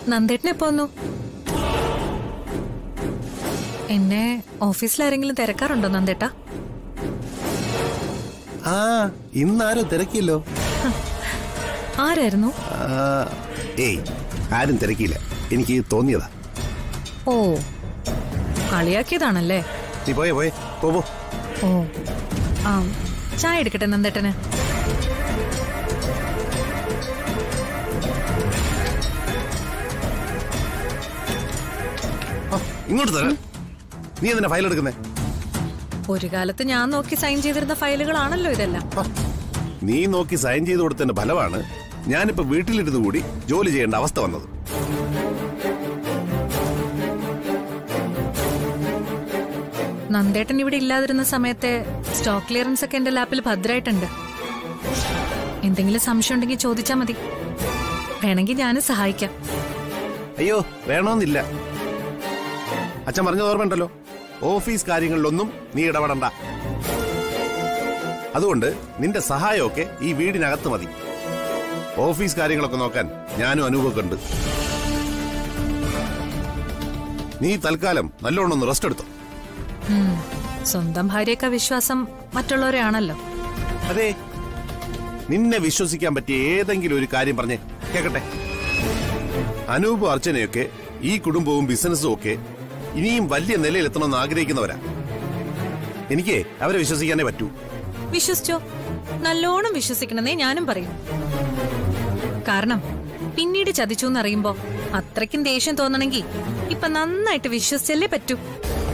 നന്ദേട്ടൻ എപ്പോ വന്നു എന്നെ ഓഫീസിൽ ആരെങ്കിലും തിരക്കാറുണ്ടോ നന്ദേട്ടാ ആ ഇന്നാരോ തിരക്കില്ലോ ആരായിരുന്നു ആ, ഏയ് ആരും തിരക്കിയില്ല എനിക്ക് തോന്നിയതാ ഓ കളിയാക്കിയതാണല്ലേ നീ പോയേ പോയേ പോ പോ ഓ ആ ചായ എടുക്കട്ടെ നന്ദേട്ടന് ആ, ഇങ്ങോട്ട് തരാം നീ എന്തിനാ ഫയൽ എടുക്കുന്നേ ഒരു കാലത്ത് ഞാൻ നോക്കി സൈൻ ചെയ്തിരുന്ന ഫയലുകളാണല്ലോ ഇതെല്ലാം ആ, നീ നോക്കി സൈൻ ചെയ്ത് കൊടുത്തതിന്റെ ഫലമാണ് ഞാനിപ്പോ വീട്ടിലിരുന്ന് കൂടി ജോലി ചെയ്യേണ്ട അവസ്ഥ വന്നത് നന്ദേട്ടൻ ഇവിടെ ഇല്ലാതിരുന്ന സമയത്തെ സ്റ്റോക്ക് ക്ലിയറൻസ് ഒക്കെ എന്റെ ലാപ്പിൽ ഭദ്രമായിട്ടുണ്ട് എന്തെങ്കിലും സംശയം ഉണ്ടെങ്കിൽ ചോദിച്ചാൽ മതി വേണമെങ്കിൽ ഞാനും സഹായിക്കാം അയ്യോ വേണമെന്നില്ല അച്ഛൻ പറഞ്ഞത് ഓർമ്മയുണ്ടല്ലോ ഓഫീസ് കാര്യങ്ങളിലൊന്നും നീ ഇടപെടണ്ട അതുകൊണ്ട് നിന്റെ സഹായമൊക്കെ ഈ വീടിനകത്ത് മതി ഓഫീസ് കാര്യങ്ങളൊക്കെ നോക്കാൻ ഞാനും അനൂപൊക്കെ ഉണ്ട് നീ തൽക്കാലം നല്ലോണം ഒന്ന് റെസ്റ്റ് എടുത്തോ ഉം. സ്വന്തം ഭാര്യയൊക്കെ വിശ്വാസം മറ്റുള്ളവരെ ആണല്ലോ അതെ നിന്നെ വിശ്വസിക്കാൻ പറ്റിയ ഏതെങ്കിലും ഒരു കാര്യം പറഞ്ഞേ കേക്കട്ടെ അനൂപ് അർച്ചനയൊക്കെ ഈ കുടുംബവും ബിസിനസ്സും ഒക്കെ ഇനിയും വലിയ നിലയിലെത്തണമെന്ന് ആഗ്രഹിക്കുന്നവരാ എനിക്ക് അവരെ വിശ്വസിക്കാനേ പറ്റൂ വിശ്വസിച്ചോ നല്ലോണം വിശ്വസിക്കണമെന്നേ ഞാനും പറയും കാരണം പിന്നീട് ചതിച്ചു എന്നറിയുമ്പോ അത്രയ്ക്കും ദേഷ്യം തോന്നണമെങ്കിൽ ഇപ്പൊ നന്നായിട്ട് വിശ്വസിച്ചല്ലേ പറ്റൂ